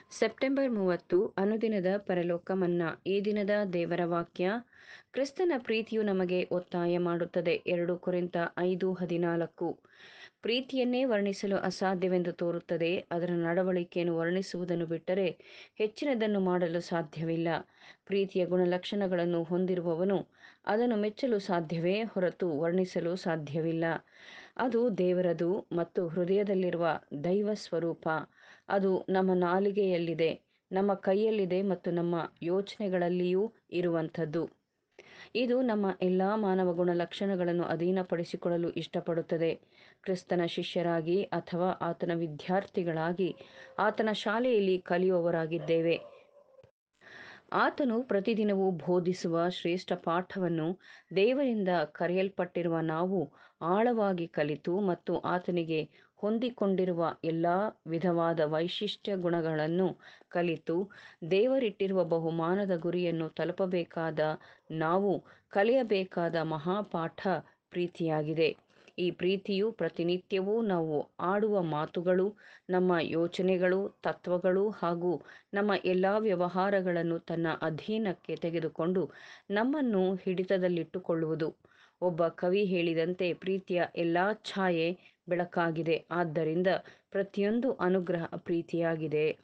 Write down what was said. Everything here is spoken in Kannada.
ಸೆಪ್ಟೆಂಬರ್ ಮೂವತ್ತು ಅನುದಿನದ ಪರಲೋಕ ಮನ್ನಾ ಈ ದಿನದ ದೇವರ ವಾಕ್ಯ ಕ್ರಿಸ್ತನ ಪ್ರೀತಿಯು ನಮಗೆ ಒತ್ತಾಯ ಮಾಡುತ್ತದೆ ಎರಡು ಕೊರಿಂತ ಐದು ಹದಿನಾಲ್ಕು ಪ್ರೀತಿಯನ್ನೇ ವರ್ಣಿಸಲು ಅಸಾಧ್ಯವೆಂದು ತೋರುತ್ತದೆ ಅದರ ನಡವಳಿಕೆಯನ್ನು ವರ್ಣಿಸುವುದನ್ನು ಬಿಟ್ಟರೆ ಹೆಚ್ಚಿನದನ್ನು ಮಾಡಲು ಸಾಧ್ಯವಿಲ್ಲ ಪ್ರೀತಿಯ ಗುಣಲಕ್ಷಣಗಳನ್ನು ಹೊಂದಿರುವವನು ಅದನ್ನು ಮೆಚ್ಚಲು ಸಾಧ್ಯವೇ ಹೊರತು ವರ್ಣಿಸಲು ಸಾಧ್ಯವಿಲ್ಲ ಅದು ದೇವರದು ಮತ್ತು ಹೃದಯದಲ್ಲಿರುವ ದೈವ ಸ್ವರೂಪ ಅದು ನಮ್ಮ ನಾಲಿಗೆಯಲ್ಲಿದೆ ನಮ್ಮ ಕೈಯಲ್ಲಿದೆ ಮತ್ತು ನಮ್ಮ ಯೋಚನೆಗಳಲ್ಲಿಯೂ ಇರುವಂಥದ್ದು ಇದು ನಮ್ಮ ಎಲ್ಲ ಮಾನವ ಗುಣಲಕ್ಷಣಗಳನ್ನು ಅಧೀನಪಡಿಸಿಕೊಳ್ಳಲು ಇಷ್ಟಪಡುತ್ತದೆ ಕ್ರಿಸ್ತನ ಶಿಷ್ಯರಾಗಿ ಅಥವಾ ಆತನ ವಿದ್ಯಾರ್ಥಿಗಳಾಗಿ ಆತನ ಶಾಲೆಯಲ್ಲಿ ಕಲಿಯುವವರಾಗಿದ್ದೇವೆ ಆತನು ಪ್ರತಿದಿನವೂ ಬೋಧಿಸುವ ಶ್ರೇಷ್ಠ ಪಾಠವನ್ನು ದೇವರಿಂದ ಕರೆಯಲ್ಪಟ್ಟಿರುವ ನಾವು ಆಳವಾಗಿ ಕಲಿತು ಮತ್ತು ಆತನಿಗೆ ಹೊಂದಿಕೊಂಡಿರುವ ಎಲ್ಲ ವಿಧವಾದ ವೈಶಿಷ್ಟ್ಯ ಗುಣಗಳನ್ನು ಕಲಿತು ದೇವರಿಟ್ಟಿರುವ ಬಹುಮಾನದ ಗುರಿಯನ್ನು ತಲುಪಬೇಕಾದ ನಾವು ಕಲಿಯಬೇಕಾದ ಮಹಾಪಾಠ ಪ್ರೀತಿಯಾಗಿದೆ ಈ ಪ್ರೀತಿಯು ಪ್ರತಿನಿತ್ಯವೂ ನಾವು ಆಡುವ ಮಾತುಗಳು ನಮ್ಮ ಯೋಚನೆಗಳು ತತ್ವಗಳು ಹಾಗೂ ನಮ್ಮ ಎಲ್ಲ ವ್ಯವಹಾರಗಳನ್ನು ತನ್ನ ಅಧೀನಕ್ಕೆ ತೆಗೆದುಕೊಂಡು ನಮ್ಮನ್ನು ಹಿಡಿತದಲ್ಲಿಟ್ಟುಕೊಳ್ಳುವುದು ಒಬ್ಬ ಕವಿ ಹೇಳಿದಂತೆ ಪ್ರೀತಿಯ ಎಲ್ಲ ಛಾಯೆ ಬೆಳಕಾಗಿದೆ ಆದ್ದರಿಂದ ಪ್ರತಿಯೊಂದು ಅನುಗ್ರಹ ಪ್ರೀತಿಯಾಗಿದೆ